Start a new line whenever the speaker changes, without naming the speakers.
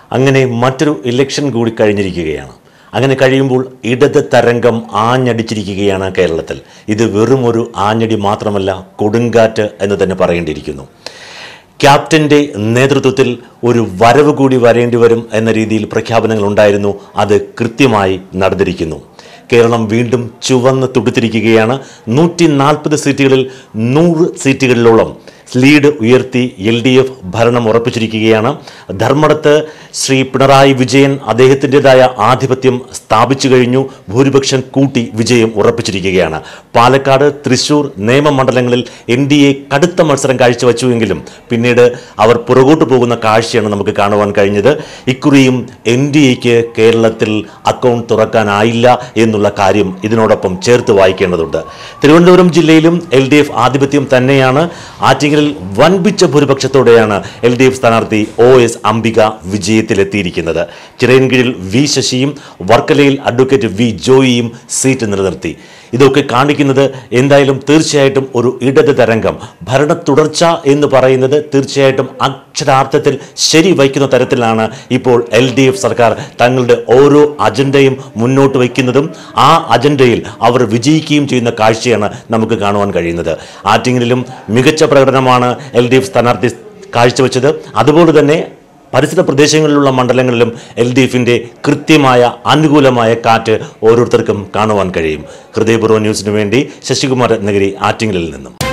അങ്ങനെ മറ്റൊരു ഇലക്ഷൻ കൂടി കഴിഞ്ഞിരിക്കുകയാണ് അങ്ങനെ കഴിയുമ്പോൾ ഇടത് തരംഗം ആഞ്ഞടിച്ചിരിക്കുകയാണ് കേരളത്തിൽ ഇത് വെറും ഒരു ആഞ്ഞടി മാത്രമല്ല കൊടുങ്കാറ്റ് എന്ന് തന്നെ പറയേണ്ടിയിരിക്കുന്നു ക്യാപ്റ്റന്റെ നേതൃത്വത്തിൽ ഒരു വരവ് കൂടി വരേണ്ടി വരും എന്ന രീതിയിൽ പ്രഖ്യാപനങ്ങൾ ഉണ്ടായിരുന്നു അത് കൃത്യമായി നടന്നിരിക്കുന്നു കേരളം വീണ്ടും ചുവന്ന് തുടുത്തിരിക്കുകയാണ് നൂറ്റി നാൽപ്പത് സീറ്റുകളിൽ നൂറ് സീറ്റുകളിലോളം ലീഡ് ഉയർത്തി എൽ ഡി എഫ് ഭരണം ഉറപ്പിച്ചിരിക്കുകയാണ് ധർമ്മടത്ത് ശ്രീ പിണറായി വിജയൻ അദ്ദേഹത്തിൻ്റെതായ ആധിപത്യം സ്ഥാപിച്ചു കഴിഞ്ഞു ഭൂരിപക്ഷം കൂട്ടി വിജയം ഉറപ്പിച്ചിരിക്കുകയാണ് പാലക്കാട് തൃശൂർ നിയമമണ്ഡലങ്ങളിൽ എൻ ഡി എ കടുത്ത മത്സരം കാഴ്ചവെച്ചുവെങ്കിലും പിന്നീട് അവർ പുറകോട്ട് പോകുന്ന കാഴ്ചയാണ് നമുക്ക് കാണുവാൻ കഴിഞ്ഞത് ഇക്കുറിയും എൻ ഡി എക്ക് കേരളത്തിൽ അക്കൗണ്ട് തുറക്കാനായില്ല എന്നുള്ള കാര്യം ഇതിനോടൊപ്പം ചേർത്ത് വായിക്കേണ്ടതുണ്ട് തിരുവനന്തപുരം ജില്ലയിലും എൽ ഡി എഫ് ആധിപത്യം തന്നെയാണ് ആറ്റിങ്ങലിൽ വൻപിച്ച ഭൂരിപക്ഷത്തോടെയാണ് എൽ ഡി എഫ് സ്ഥാനാർത്ഥി ഒ എസ് അംബിക വിജയത്തിലെത്തിയിരിക്കുന്നത് ചിറയൻകീഴിൽ വി ശശിയും വർക്കലയിൽ അഡ്വക്കേറ്റ് വി ജോയിയും സീറ്റ് നിലനിർത്തി ഇതൊക്കെ കാണിക്കുന്നത് എന്തായാലും തീർച്ചയായിട്ടും ഒരു ഇടത് തരംഗം ഭരണ തുടർച്ച എന്ന് പറയുന്നത് തീർച്ചയായിട്ടും അക്ഷരാർത്ഥത്തിൽ ശരി വയ്ക്കുന്ന തരത്തിലാണ് ഇപ്പോൾ എൽ ഡി എഫ് സർക്കാർ തങ്ങളുടെ ഓരോ അജണ്ടയും മുന്നോട്ട് വയ്ക്കുന്നതും ആ അജണ്ടയിൽ അവർ വിജയിക്കുകയും ചെയ്യുന്ന കാഴ്ചയാണ് നമുക്ക് കാണുവാൻ കഴിയുന്നത് ആറ്റിങ്ങലിലും മികച്ച പ്രകടനമാണ് എൽ ഡി എഫ് സ്ഥാനാർത്ഥി കാഴ്ചവെച്ചത് അതുപോലെ തന്നെ പരിസര പ്രദേശങ്ങളിലുള്ള മണ്ഡലങ്ങളിലും എൽ ഡി എഫിൻ്റെ കൃത്യമായ അനുകൂലമായ കാറ്റ് ഓരോരുത്തർക്കും കാണുവാൻ കഴിയും ഹൃദയപൂർവ്വ ന്യൂസിനു വേണ്ടി ശശികുമാർ രത്നഗിരി ആറ്റിങ്ങലിൽ നിന്നും